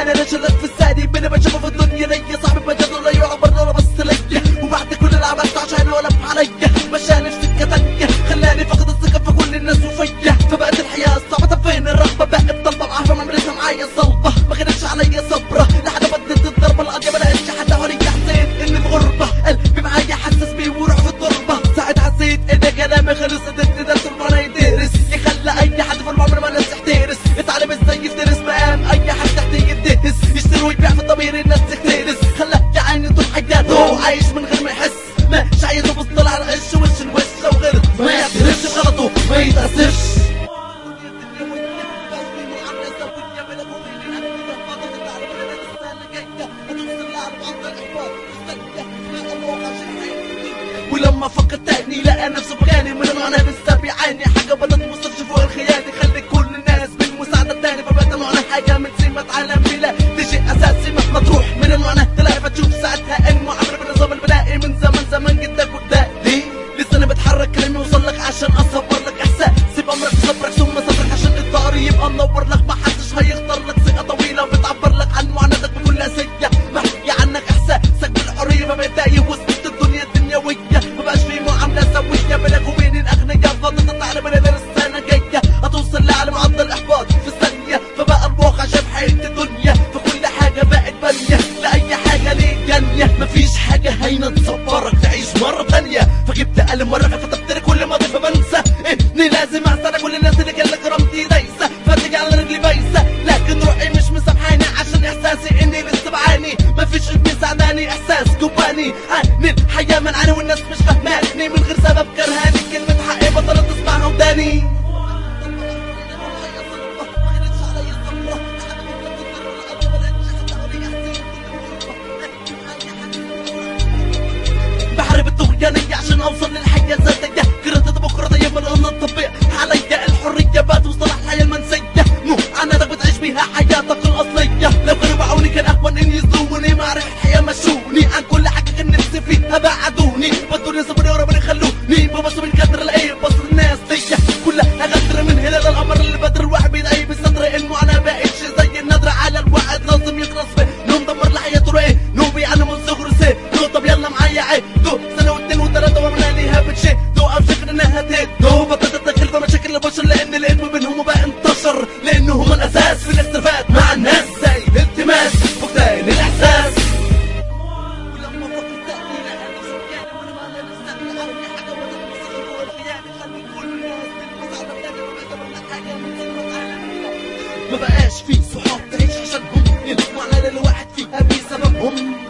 انا رجلك في الثاني من بشوفه في الدنيا ليا صاحبي بجد ولا يعبر ولا بس ليا وبعد كل اللي عملته عشان ولف عليا مشاني في سكه تانية خلاني فقد الثقه في كل الناس وفيا فبقت الحياه صعبه طب فين الرغبه بقت طلبه معافى ما عملتها معايا صلبه ما كانتش عليا صبره لحد ما اديت الضربه القاضيه ما لقيتش حد حواليا حسيت اني في غربه قلبي معايا حسس بيه وروح في التربه ساعة حسيت ان كلامي خلص قدرت درس المعنى يدرس يخلى اي حد في العمر ما الناس يحترس اتعلم ازاي يفترس مقام اي حد تحت يدهس يشتري ويبيع في الضمير الناس تخترس خلى يا عيني طول حياته عايش من غير ما يحس مش عايز يبص طلع على الغش وش الوش لو غلط ما يعترفش بغلطه ما يتأسفش ولما فكر تاني لقى نفسه بغاني من المعنى لسه بيعاني حاجه بدات توصلش فوق الخيال يخلي كل الناس بالمساعده التاني فبقت المعنى حاجه من سمة عالم بلا دي شيء اساسي مهما تروح من المعنى تلاقي فتشوف ساعتها المعامله بالنظام البدائي من زمان زمان جدا قدام ليه؟ لسه انا بتحرك كلامي يوصل لك عشان اصبر لك احساس سيب امرك صبرك ثم صبرك عشان الطار يبقى منور لك ما حدش هيختار لك ثقه طويله وبتعبر لك عن معاناتك بكل اسيه محكي عنك احساسك بالحريه ما بتضايق وسط الدنيا الدنيويه ما بقاش في معامله سويه بينك وبين الاغنياء فاضل تطلع من السنه جايه هتوصل لاعلى معدل احباط في الثانيه فبقى الواقع شاف حياه الدنيا فكل حاجه بقت بانيه لاي حاجه ليه جانيه مفيش حاجه هينه تصبرك تعيش مره تانيه فجبت قلم مره فتبتدي كل ما ضيف بنسى اني لازم احسن كل الناس اللي كان كرامتي دايسه فتجي على رجلي بايسه لكن روحي مش مسامحاني عشان احساسي اني لسه بعاني مفيش مساعداني احساس جواني عن الحياه منعاني والناس مش فاهماني من غير سبب كرهاني كلمه حقي بطلت تسمعها وداني بحارب الطغيانية عشان اوصل للحياة الذاتية قررت بكرة دايما ان التطبيق عليا الحرية بقت مصطلح الحياة المنسية مو عنادك بتعيش بيها حياتك الأصلية لو كانوا باعوني كان أهون إن يظلموني ما أعرف الحياة مشوني عن كل حاجة كان نفسي فيها بعدوني بدوني سابوني ورا خلوني ببص من كتر الايه بص الناس ليا كلها غدر من هلال القمر اللي بدر الواحد بيدعي بصدر المعاناة بقتش زي النظرة على الواحد لازم يخلص فيه نو مدمر لحياته ايه نو بيعلم من صغره سيه نو طب يلا معايا عيب دو سنة واثنين وثلاثة وعملنا ليها بتشي دو أفكر إنها تهد دو بطلت أتدخل في مشاكل البشر لأن العلم بينهم بقى انتشر لأنه هم الأساس في الاختلافات مع الناس زي الالتماس فقدان الإحساس ولما فكرت تأني لقى نفسي بجانب وأنا ما أنا مستني أعرف حاجة ولا تبصر جوه الخيال يخلي كل الناس بالمساعدة بتاعتي وبقيت أقول لك حاجة من سمة عالم ما بقاش في صحاب تعيش عشانهم المعاناة اللي الواحد فيها بسببهم